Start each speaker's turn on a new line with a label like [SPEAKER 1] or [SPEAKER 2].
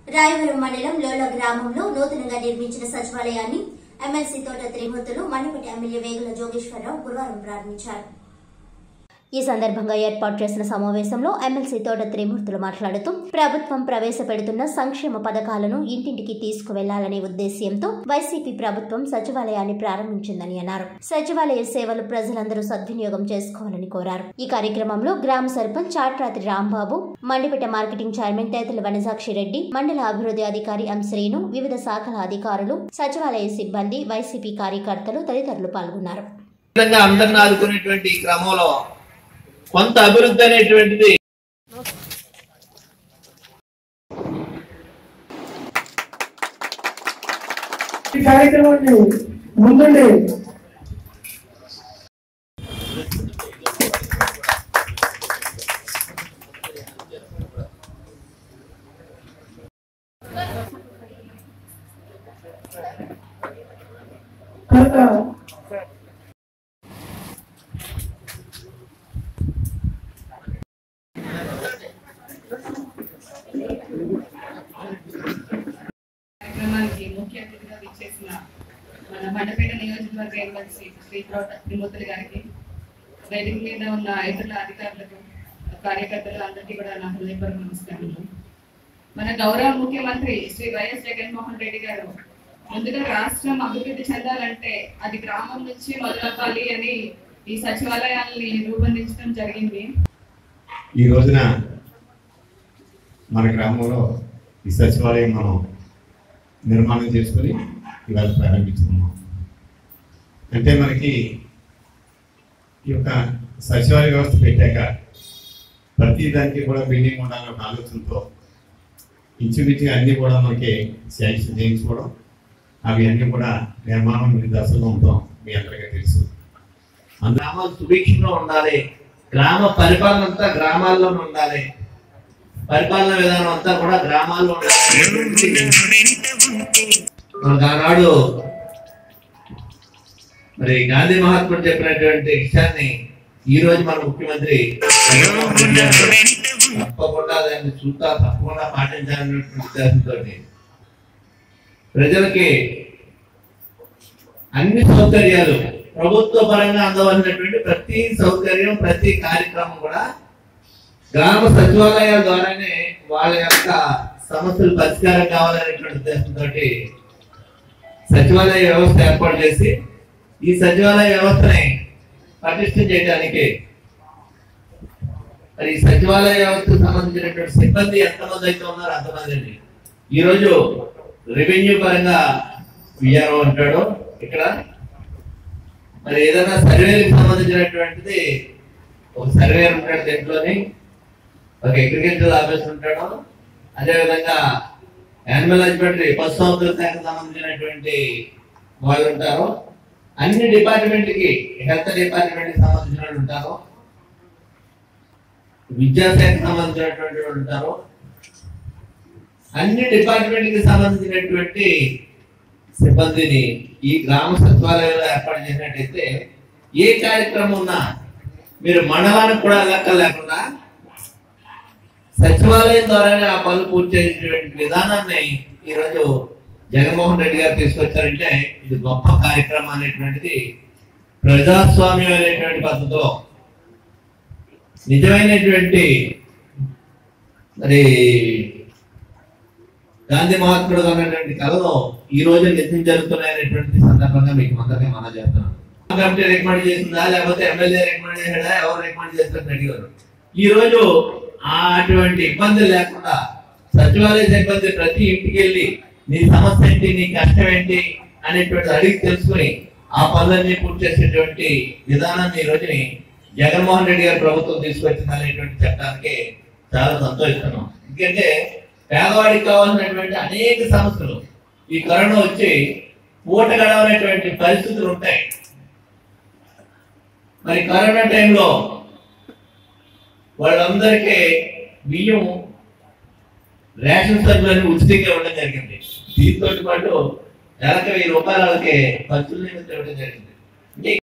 [SPEAKER 1] రాయవరం మండలం లోల గ్రామంలో నూతనంగా నిర్మించిన సచివాలయాన్ని ఎమ్మెల్సీ తోట త్రిమూర్తులు మండపటి ఎమ్మెల్యే వేగుల జోగేశ్వరరావు గురువారం ప్రారంభించారు ఈ సందర్భంగా ఏర్పాటు చేసిన సమావేశంలో ఎమ్మెల్సీ తోట త్రిమూర్తులు మాట్లాడుతూ ప్రభుత్వం ప్రవేశపెడుతున్న సంక్షేమ పథకాలను ఇంటింటికి తీసుకువెళ్లాలనే ఉద్దేశ్యంతో వైసీపీ ప్రభుత్వం సచివాలయాన్ని ప్రారంభించిందని అన్నారు సచివాలయ సేవలు ప్రజలందరూ సద్వినియోగం చేసుకోవాలని కోరారు ఈ కార్యక్రమంలో గ్రామ సర్పంచ్ చాట్రాత్రి రాంబాబు మండిపేట మార్కెటింగ్ చైర్మన్ తేతల వనజాక్షి రెడ్డి మండల అభివృద్ధి అధికారి ఎం శ్రీను వివిధ శాఖల అధికారులు సచివాలయ సిబ్బంది వైసీపీ కార్యకర్తలు తదితరులు పాల్గొన్నారు
[SPEAKER 2] విధంగా అందరిని ఆదుకునేటువంటి ఈ క్రమంలో కొంత అభివృద్ధి అనేటువంటిది
[SPEAKER 3] ఈ కార్యక్రమాన్ని ముందుండి కనుక
[SPEAKER 4] కార్యక్రమానికి ముఖ్య అతిథిగా విచ్చేసిన మన మండపేట నియోజకవర్గ ఎమ్మెల్సీ శ్రీ త్రోట త్రిమూర్తులు గారికి వేదిక మీద ఉన్న ఇతరుల అధికారులకు కార్యకర్తలు అందరికీ కూడా నా హృదయపూర్వక నమస్కారములు మన గౌరవ ముఖ్యమంత్రి శ్రీ వైఎస్ జగన్మోహన్ రెడ్డి గారు ముందుగా రాష్ట్రం అభివృద్ధి చెందాలంటే అది గ్రామం నుంచి మొదలవ్వాలి అని ఈ సచివాలయాల్ని రూపొందించడం జరిగింది
[SPEAKER 5] ఈ రోజున మన గ్రామంలో ఈ సచివాలయం మనం నిర్మాణం చేసుకొని ఇవాళ ప్రారంభించుకున్నాం అంటే మనకి ఈ యొక్క సచివాలయ వ్యవస్థ పెట్టాక ప్రతి దానికి కూడా బిల్డింగ్ ఉండాలనే ఒక ఆలోచనతో ఇంచుమించుగా అన్నీ కూడా మనకి శాంక్షన్ చేయించుకోవడం అవి అన్నీ కూడా నిర్మాణం మీ దశలో ఉంటాం మీ అందరికీ తెలుసు
[SPEAKER 2] గ్రామాలు సుభిక్షంగా ఉండాలి గ్రామ పరిపాలన అంతా గ్రామాల్లోనే ఉండాలి పరిపాలన విధానం అంతా కూడా గ్రామాల్లో ఉండాలి మనకు ఆనాడు మరి గాంధీ మహాత్ముడు చెప్పినటువంటి విషయాన్ని ఈ రోజు మన ముఖ్యమంత్రి జగన్మోహన్ రెడ్డి గారు తప్పకుండా దాన్ని చూస్తా తప్పకుండా పాటించాలనేటువంటి ఉద్దేశంతో ప్రజలకి అన్ని సౌకర్యాలు ప్రభుత్వ పరంగా అందవలసినటువంటి ప్రతి సౌకర్యం ప్రతి కార్యక్రమం కూడా గ్రామ సచివాలయాల ద్వారానే వాళ్ళ యొక్క సమస్యలు పరిష్కారం కావాలనేటువంటి ఉద్దేశంతో సచివాలయ వ్యవస్థ ఏర్పాటు చేసి ఈ సచివాలయ వ్యవస్థని పటిష్టం చేయడానికి మరి ఈ సచివాలయ వ్యవస్థకు సంబంధించినటువంటి సిబ్బంది ఎంతమంది అయితే ఉన్నారో అంతమంది ఈరోజు రెవెన్యూ పరంగా విఆర్ఓ అంటాడు ఇక్కడ మరి ఏదైనా సర్వేలకు సంబంధించినటువంటిది ఒక సర్వేర్ ఉంటాడు దీంట్లోని ఒక అగ్రికల్చర్ ఆఫీసర్ ఉంటాడు అదేవిధంగా యానిమల్ హస్బెండరీ పశు సంవర్ధన శాఖకు సంబంధించినటువంటి వాళ్ళు ఉంటారు అన్ని డిపార్ట్మెంట్ కి హెల్త్ డిపార్ట్మెంట్ కి సంబంధించిన వాళ్ళు ఉంటారు విద్యాశాఖకు సంబంధించినటువంటి వాళ్ళు ఉంటారు అన్ని డిపార్ట్మెంట్ కి సంబంధించినటువంటి సిబ్బందిని ఈ గ్రామ సచివాలయంలో ఏర్పాటు చేసినట్టయితే ఏ కార్యక్రమం ఉన్నా మీరు మండలానికి కూడా లెక్క లేకుండా సచివాలయం ద్వారానే ఆ పనులు పూర్తి చేసేటువంటి విధానాన్ని ఈరోజు జగన్మోహన్ రెడ్డి గారు తీసుకొచ్చారంటే ఇది గొప్ప కార్యక్రమం అనేటువంటిది ప్రజాస్వామ్యం అనేటువంటి పద్ధతిలో నిజమైనటువంటి మరి గాంధీ మహాత్ముడు అన్నటువంటి కళలో ఈ రోజు నిత్యం జరుగుతున్నాయనేటువంటి సందర్భంగా మీకు అందరికీ మనం చేస్తున్నాను కమిటీ రికమెండ్ చేసిందా లేకపోతే ఎమ్మెల్యే రికమెండ్ చేశాడా ఎవరు రికమెండ్ చేస్తారని అడిగారు ఈ రోజు ఆ అటువంటి ఇబ్బంది లేకుండా సచివాలయ సిబ్బంది ప్రతి ఇంటికి వెళ్ళి నీ సమస్య ఏంటి నీ కష్టం ఏంటి అనేటువంటి అడిగి తెలుసుకుని ఆ పనులన్నీ పూర్తి చేసేటువంటి విధానాన్ని ఈ రోజుని జగన్మోహన్ రెడ్డి గారి ప్రభుత్వం తీసుకొచ్చింది అనేటువంటి చట్టానికి చాలా సంతోషిస్తున్నాం ఎందుకంటే పేదవాడికి కావాల్సినటువంటి అనేక సమస్యలు ఈ కరోనా వచ్చి పూట గడవనటువంటి పరిస్థితులు ఉంటాయి మరి కరోనా టైంలో వాళ్ళందరికీ బియ్యం రేషన్ సరుకులన్నీ ఉచితంగా ఇవ్వడం జరిగింది దీంతో పాటు నెలకు వెయ్యి రూపాయల వాళ్ళకి ఖర్చులు నిమిత్తం ఇవ్వడం జరిగింది